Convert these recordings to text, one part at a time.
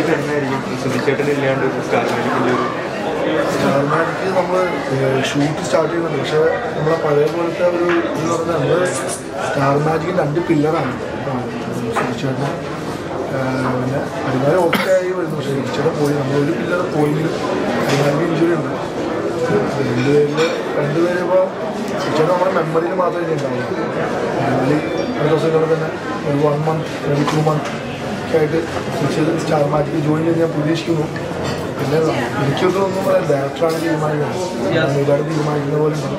magic എന്നായിരിക്കും സുധിച്ചേട്ടൻ ഇല്ലാണ്ട് ഒരു സ്റ്റാർ മാജിക്കിൻ്റെ ഒരു സ്റ്റാർ മാജിക്ക് നമ്മൾ ഷൂട്ട് സ്റ്റാർട്ട് ചെയ്യുന്നുണ്ട് പക്ഷേ നമ്മളെ പഴയ പോലത്തെ ഒരു എന്ന് പറഞ്ഞാൽ നമ്മൾ സ്റ്റാർ മാജിക്കിൻ്റെ രണ്ട് പില്ലറാണ് സുരക്ഷേട്ടൻ പിന്നെ അതുപോലെ ഓക്കെ ആയി വരുന്നു പക്ഷേ ഇച്ചിരി പോയി നമ്മൾ ഒരു പില്ലർ പോയെങ്കിലും അതിനാലും ഇഞ്ചുറി ഉണ്ട് രണ്ടുപേരിൽ രണ്ടുപേരും ഇപ്പോൾ സുരക്ഷേട്ടൻ നമ്മുടെ മെമ്മറിയിൽ മാത്രമേ ഇനി ഉണ്ടാവുള്ളൂ അതിൽ അടുത്ത ദിവസങ്ങളിൽ തന്നെ ഒരു വൺ മന്ത് അല്ലെങ്കിൽ ടു മന്ത് ഒക്കെ ആയിട്ട് സുരക്ഷേട്ടൻ സ്റ്റാർ മാജിക്ക് ജോയിൻ ചെയ്ത് ഞാൻ പ്രതീക്ഷിക്കുന്നു പിന്നെ എനിക്കൊന്നും ഒന്നും പറയാം ഡയറക്ടറാണ് തീരുമാനിക്കുന്നത് ഒരുപാട് തീരുമാനിക്കുന്ന പോലെ ഉണ്ട്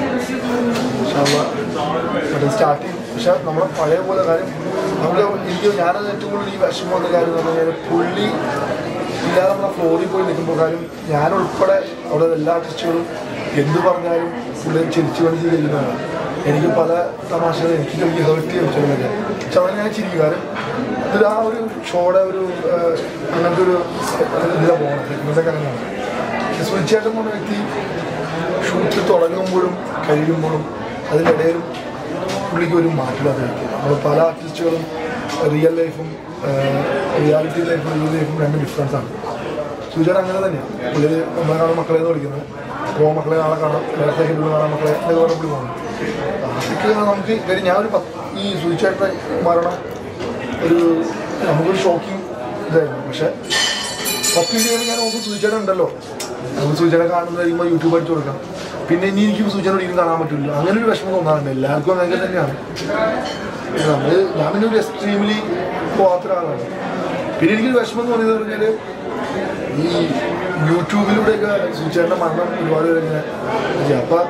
മറ്റേ സ്റ്റാർട്ട് ചെയ്യും പക്ഷെ നമ്മളെ പഴയ പോലെ കാര്യം നമുക്ക് എനിക്ക് ഞാനത് ഏറ്റവും കൂടുതൽ ഈ വിഷമം വന്ന കാര്യം എന്ന് പറഞ്ഞു കഴിഞ്ഞാൽ പുള്ളി ഇല്ലാതെ നമ്മളെ ഫ്ലോറിൽ പോയി നിൽക്കുമ്പോൾ കാര്യം ഞാനുൾപ്പെടെ അവിടെ എല്ലാ ആർട്ടിസ്റ്റുകളും എന്ത് പറഞ്ഞാലും പുള്ളി ചിരിച്ചു കൊണ്ട് ചെയ്യുന്നതാണ് എനിക്ക് പല തമാശകളും എനിക്ക് എനിക്ക് ഹേർട്ട് ചെയ്യും ചിലതൊക്കെ പക്ഷെ അവിടെ ഞാൻ ചിരിക്കും കാര്യം ഇതൊരു ആ ഒരു ഷോയുടെ ഒരു ആ, അങ്ങനത്തെ ഒരു ഇതിലാണ് പോകണം ടെക്നിക്കൊക്കെ അങ്ങനെയാണ് സുനിച്ചേട്ടൻ എന്ന് പറഞ്ഞ വ്യക്തി ഷൂട്ട് തുടങ്ങുമ്പോഴും കഴിയുമ്പോഴും അതിനിടയിലും പുള്ളിക്ക് ഒരു മാറ്റമില്ലാത്ത വ്യക്തി നമ്മൾ പല ആർട്ടിസ്റ്റുകളും റിയൽ ലൈഫും റിയാലിറ്റി ലൈഫും റിയൽ ലൈഫും രണ്ട് ഡിഫറൻസ് ആണ് സുചേട്ടൻ അങ്ങനെ തന്നെയാണ് പുള്ളി നമ്മളെ കാണും മക്കളെ എന്ന് വിളിക്കുന്നത് അപ്പോൾ മക്കളെ നാളെ കാണാം നേരത്തെ ഷെഡ്യൂൾ കാണാം മക്കളെ എന്നൊക്കെ പറഞ്ഞ് പുള്ളി പോകുന്നു അതൊക്കെ നമുക്ക് കാര്യം ഞാനൊരു പത്ത് ഈ സുചേട്ടൻ്റെ മരണം ഒരു നമുക്കൊരു ഷോക്കിംഗ് ഇതായിരുന്നു പക്ഷെ പത്ത് മിനിറ്റ് കഴിഞ്ഞ് ഞാൻ നമുക്ക് സൂചന ഉണ്ടല്ലോ നമുക്ക് സൂചന കാണുന്ന കഴിയുമ്പോൾ യൂട്യൂബ് അടിച്ചു കൊടുക്കാം പിന്നെ ഇനി എനിക്ക് സൂചന ഒരിക്കലും കാണാൻ പറ്റില്ല അങ്ങനെ ഒരു വിഷമം തോന്നാറുണ്ട് എല്ലാവർക്കും അങ്ങനെ തന്നെയാണ് നമ്മൾ ഞാൻ പിന്നെ ഒരു എക്സ്ട്രീംലി പോകാത്ത ഒരാളാണ് പിന്നെ എനിക്കൊരു വിഷമം എന്ന് പറയുന്നത് പറഞ്ഞാൽ ഈ യൂട്യൂബിലൂടെയൊക്കെ സൂചനയുടെ മരണം ഒരുപാട് പേര് ഇങ്ങനെ ചെയ്യാം അപ്പം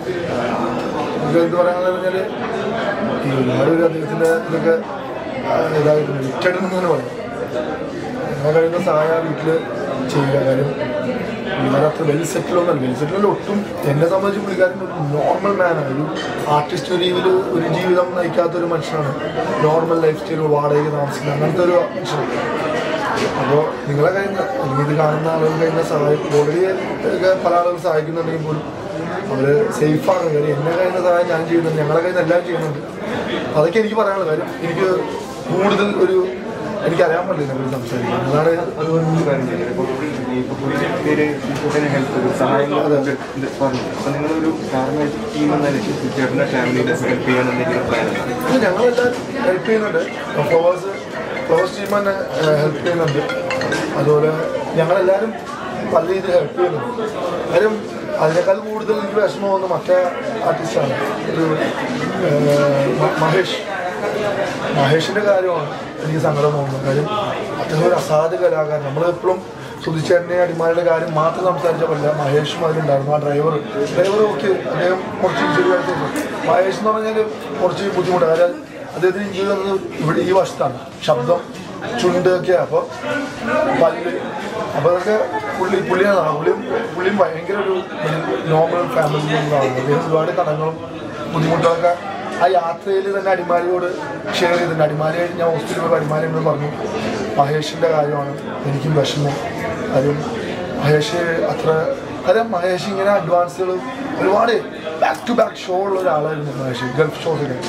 നമുക്ക് എന്ത് പറയാന്ന് പറഞ്ഞാൽ ഈ ഒരുപാട് പേര് അദ്ദേഹത്തിൻ്റെ ഇതൊക്കെ ആ, ഇതായിട്ടുണ്ട് വിറ്റെടുന്ന് തന്നെ പറയും അങ്ങനെ കഴിയുന്ന സഹായ വീട്ടിൽ ചെയ്യുക കാര്യം പുള്ളിക്കാരൻ അത്ര വെൽ സെറ്റിൽ ഒന്നല്ല വെൽ സെറ്റിൽ ഒട്ടും എന്നെ സംബന്ധിച്ച് പുള്ളിക്കാരൻ ഒരു നോർമൽ മാനാണ് ഒരു ആർട്ടിസ്റ്റ് രീതിയിൽ ഒരു ജീവിതം നയിക്കാത്ത ഒരു മനുഷ്യനാണ് നോർമൽ ലൈഫ് സ്റ്റൈൽ വാടകയ്ക്ക് താമസിക്കുന്ന അങ്ങനത്തെ ഒരു മനുഷ്യനാണ് അപ്പോൾ നിങ്ങളെ കഴിഞ്ഞ അല്ലെങ്കിൽ ഇത് കാണുന്ന ആളുകൾ കഴിഞ്ഞ സഹായം ഓൾറെഡി ഒക്കെ പല ആളുകൾ സഹായിക്കുന്നുണ്ടെങ്കിൽ പോലും അവർ സേഫാണ് കാര്യം എന്നെ കഴിയുന്ന സഹായം ഞാൻ ചെയ്യുന്നുണ്ട് ഞങ്ങളെ കഴിയുന്ന എല്ലാം ചെയ്യുന്നുണ്ട് അതൊക്കെ എനിക്ക് പറയാനുള്ള കാര്യം എനിക്ക് കൂടുതൽ ഒരു എനിക്കറിയാൻ പറ്റില്ല ഇതിനെക്കുറിച്ച് സംസാരിക്കാൻ അതാണ് അതുപോലെ ഒരു കാര്യം ചെയ്യുന്നത് ഇപ്പോൾ ഇപ്പോൾ പുള്ളിയുടെ പേര് സുധിച്ചേട്ടനെ ഹെൽപ്പ് ഒരു സഹായങ്ങൾ ഇത് പറഞ്ഞു അപ്പോൾ നിങ്ങളൊരു സ്റ്റാർ മാജിക് ടീം എന്ന നിലയ്ക്ക് സുധിച്ചേട്ടൻ്റെ ഫാമിലിയുടെ ഹെൽപ്പ് ചെയ്യാൻ എന്തെങ്കിലും പ്ലാൻ ഉണ്ടോ ഇത് ഞങ്ങളെല്ലാം ഹെൽപ്പ് ചെയ്യുന്നുണ്ട് ഫ്ലവേഴ്സ് ഫ്ലവേഴ്സ് ടീം തന്നെ ഹെൽപ്പ് ചെയ്യുന്നുണ്ട് അതുപോലെ ഞങ്ങളെല്ലാവരും പല രീതിയിൽ ഹെൽപ്പ് ചെയ്യുന്നുണ്ട് കാര്യം അതിനേക്കാൾ കൂടുതൽ എനിക്ക് വിഷമം വന്ന മറ്റേ ആർട്ടിസ്റ്റാണ് ഒരു ഏഹ്, മ- മഹേഷ് മഹേഷിൻ്റെ കാര്യമാണ് എനിക്ക് സങ്കടം തോന്നുന്നത് കാര്യം അദ്ദേഹം ഒരു അസാധ്യ കലാകാരൻ നമ്മളെപ്പോഴും സുധിച്ചേട്ടനെ അടിമാരുടെ കാര്യം മാത്രം സംസാരിച്ചാൽ പറ്റില്ല മഹേഷും അതിലുണ്ടായിരുന്നു ആ ഡ്രൈവർ ഡ്രൈവർ ഓക്കെ അദ്ദേഹം കുറച്ച് ഇഞ്ചുറി ആയിട്ട് മഹേഷ് എന്ന് പറഞ്ഞാൽ കുറച്ച് ബുദ്ധിമുട്ടാണ് കാര്യം അദ്ദേഹത്തിന് ഇഞ്ചുറി വന്നത് ഇവിടെ ഈ വശത്താണ് ശബ്ദം ചുണ്ട് ഒക്കെയാണ് അപ്പോൾ പല്ല് അപ്പോൾ അതൊക്കെ പുള്ളി പുള്ളിയാണ് പുള്ളിയും പുള്ളിയും ഭയങ്കര ഒരു നോർമൽ ഫാമിലി ആളാണ് അദ്ദേഹം ഒരുപാട് കടങ്ങളും ബുദ്ധിമുട്ടുകളൊക്കെ ആ യാത്രയിൽ തന്നെ അടിമാലിയോട് ഷെയർ ചെയ്തിട്ടുണ്ട് അടിമാലി ഞാൻ ഹോസ്പിറ്റലിൽ പോയി അടിമാലി എന്ന് പറഞ്ഞു മഹേഷിൻ്റെ കാര്യമാണ് എനിക്കും വിഷമം കാര്യം മഹേഷ് അത്ര കാര്യം മഹേഷ് ഇങ്ങനെ അഡ്വാൻസുകൾ ഒരുപാട് ബാക്ക് ടു ബാക്ക് ഷോ ഉള്ള ഒരാളായിരുന്നു മഹേഷ് ഗൾഫ് ഷോസൊക്കെ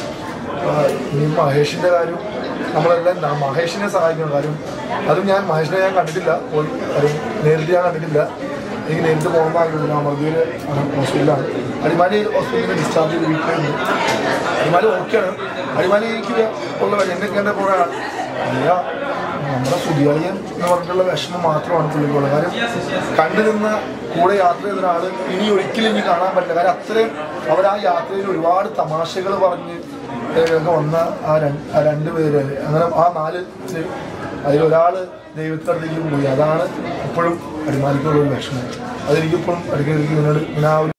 ഈ മഹേഷിൻ്റെ കാര്യം നമ്മളെല്ലാം എന്താ മഹേഷിനെ സഹായിക്കണം കാര്യം അതും ഞാൻ മഹേഷിനെ ഞാൻ കണ്ടിട്ടില്ല പോയി കാര്യം നേരിട്ട് ഞാൻ കണ്ടിട്ടില്ല എനിക്ക് നേരിട്ട് പോകുന്ന ആഗ്രഹമില്ല അമർദീർ ഹോസ്പിറ്റലാണ് അടിമാലി ഹോസ്പിറ്റലിൽ ഡിസ്ചാർജ് ചെയ്ത് വീട്ടിലുണ്ട് അടിമാലി ഓക്കെയാണ് അടിമാലിക്ക് ഉള്ള എന്നൊക്കെ എൻ്റെ കൂടെ അല്ല നമ്മുടെ സുധിയാളിയൻ എന്ന് പറഞ്ഞിട്ടുള്ള വിഷമം മാത്രമാണ് പുള്ളിക്കുള്ളത് കാര്യം കണ്ടു നിന്ന കൂടെ യാത്ര ചെയ്ത ഒരാൾ ഇനി ഒരിക്കലും ഇനി കാണാൻ പറ്റില്ല കാര്യം അത്രയും അവർ ആ യാത്രയിൽ ഒരുപാട് തമാശകൾ പറഞ്ഞ് ഒക്കെ വന്ന ആ രണ്ട് ആ രണ്ട് പേര് അങ്ങനെ ആ നാല് അതിലൊരാൾ ദൈവത്തിനടുത്തേക്ക് പോയി അതാണ് ഇപ്പോഴും അടിമാലിക്കുള്ള ഒരു വിഷമം അതെനിക്കിപ്പോഴും ഇടയ്ക്കിടയ്ക്ക് ഇവനോട് ഇങ്ങനെ ആ ഒരു